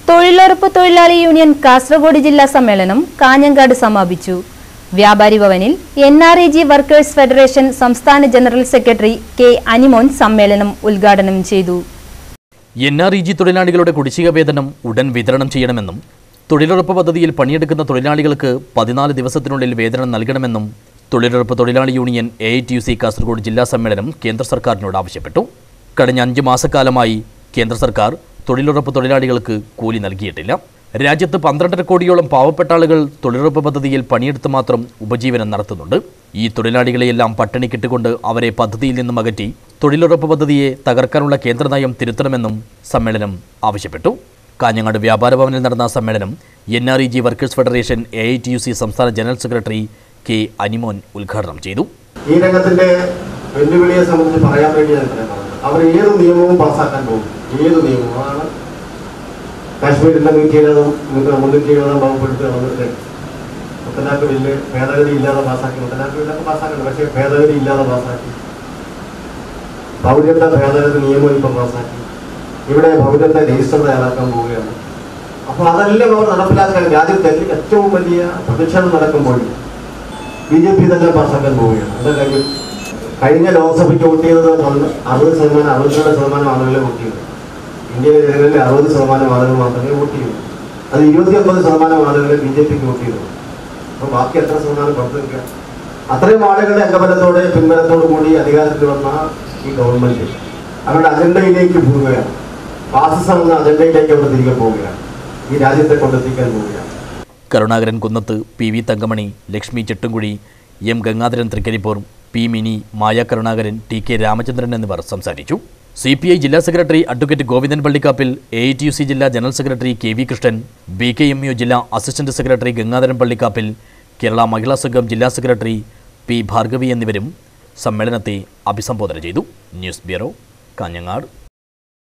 തൊഴിലുറപ്പ് തൊഴിലാളി യൂണിയൻ കാസർഗോഡ് ജില്ലാ സമ്മേളനം കാഞ്ഞങ്ങാട് സമാപിച്ചു വ്യാപാരി ഭവനിൽ N R E G workers federation സംസ്ഥാന ജനറൽ സെക്രട്ടറി കെ അനിമോൻ സമ്മേളനം ഉദ്ഘാടനം ചെയ്തു എൻ ആർ ഇ ജി തൊഴിലാളികളുടെ കുടിശ്ശിക വേതനം ഉടൻ വിതരണം ചെയ്യണമെന്നും തൊഴിലുറപ്പ് പദ്ധതിയിൽ പണിയെടുക്കുന്ന തൊഴിലാളികൾക്ക് പതിനാല് ദിവസത്തിനുള്ളിൽ വേതനം നൽകണമെന്നും തൊഴിലുറപ്പ് തൊഴിലാളി union A I T U C Kasaragod ജില്ലാ സമ്മേളനം കേന്ദ്ര സർക്കാരിനോട് ആവശ്യപ്പെട്ടു കഴിഞ്ഞ അഞ്ച് മാസക്കാലമായി കേന്ദ്ര സർക്കാർ തൊഴിലുറപ്പ് തൊഴിലാളികൾക്ക് കൂലി നൽകിയിട്ടില്ല രാജ്യത്ത് പന്ത്രണ്ടര കോടിയോളം പാവപ്പെട്ട ആളുകൾ തൊഴിലുറപ്പ് പദ്ധതിയിൽ പണിയെടുത്ത് മാത്രം ഉപജീവനം നടത്തുന്നുണ്ട് ഈ തൊഴിലാളികളെയെല്ലാം പട്ടിണിക്കിട്ടുകൊണ്ട് അവരെ പദ്ധതിയിൽ നിന്നും അകറ്റി തൊഴിലുറപ്പ് പദ്ധതിയെ തകർക്കാനുള്ള കേന്ദ്ര നയം തിരുത്തണമെന്നും സമ്മേളനം ആവശ്യപ്പെട്ടു കാഞ്ഞങ്ങാട് വ്യാപാര ഭവനിൽ നടന്ന സമ്മേളനം N R E G workers federation A I T U C സംസ്ഥാന ജനറൽ സെക്രട്ടറി കെ അനിമോൻ ഉദ്ഘാടനം ചെയ്തു ഈ രംഗത്തിന്റെ വെല്ലുവിളിയെ സംബന്ധിച്ച് പറയാൻ വേണ്ടി ഞാൻ ഇത്രയും പറഞ്ഞത് അവർ ഏത് നിയമവും പാസ്സാക്കാൻ പോകും ഏത് നിയമവും അതാണ് കാശ്മീരിന്റെ നൂറ്റി എഴുപതും മുന്നൂറ്റി എഴുപതാം വകുപ്പെടുത്ത് വന്നിട്ട് മുത്തലാഖ് ബില്ല് ഭേദഗതി ഇല്ലാതെ പാസ്സാക്കി മുത്തലാഖ് ബില്ലൊക്കെ പാസ്സാക്കണം പക്ഷേ ഭേദഗതി ഇല്ലാതെ പാസ്സാക്കി പൗരത്വ ഭേദഗതി നിയമം ഇപ്പം പാസ്സാക്കി ഇവിടെ പൗരത്വ രജിസ്റ്റർ തയ്യാറാക്കാൻ പോവുകയാണ് അപ്പോൾ അതെല്ലാം അവർ നടപ്പിലാക്കാൻ രാജ്യത്തെ ഏറ്റവും വലിയ പ്രതിഷേധം നടക്കുമ്പോൾ ബി ജെ പി തന്നെ പാസ്സാക്കാൻ പോവുകയാണ് എന്താ കാര്യം കഴിഞ്ഞ ലോക്സഭയ്ക്ക് വോട്ട് ചെയ്തത് പന്ത് അറുപത് ശതമാനം അറുപത്തിരണ്ട് ശതമാനം ആളുകളെ വോട്ട് ചെയ്തു ഇന്ത്യയിലെ ജനങ്ങളിൽ അറുപത് ശതമാനം ആളുകൾ മാത്രമേ വോട്ട് ചെയ്തു അത് ഇരുപത്തി ഒമ്പത് ശതമാനം ആളുകളെ ബി ജെ പിക്ക് വോട്ട് ചെയ്തു അപ്പോൾ ബാക്കി എത്ര ശതമാനം പുറത്ത് നിൽക്കുക അത്രയും ആളുകളുടെ അംഗബലത്തോടെ പിൻബലത്തോടു കൂടി അധികാരത്തിൽ വന്ന ഈ ഗവൺമെന്റ് അവരുടെ അജണ്ടയിലേക്ക് പോവുകയാണ് ഫാസിസം എന്ന അജണ്ടയിലേക്ക് അവർ തിരികെ പോവുകയാണ് ഈ രാജ്യത്തെ കൊണ്ടെത്തിക്കാൻ പോവുകയാണ് Karunakaran Kunnath P V Thankamani Lakshmi Chettumkuzhi M Gangadharan Trikaripur P Mini Maya Karunakaran T K Ramachandran എന്നിവർ സംസാരിച്ചു സി പി ഐ ജില്ലാ secretary advocate Govindan Pallikkappil A I T U C ജില്ലാ general secretary K V Krishnan B K M U ജില്ലാ അസിസ്റ്റന്റ് സെക്രട്ടറി ഗംഗാധരൻ പള്ളിക്കാപ്പിൽ കേരള മഹിളാ സംഘം ജില്ലാ സെക്രട്ടറി പി ഭാർഗവി എന്നിവരും സമ്മേളനത്തെ അഭിസംബോധന ചെയ്തു ന്യൂസ് ബ്യൂറോ കാഞ്ഞങ്ങാട്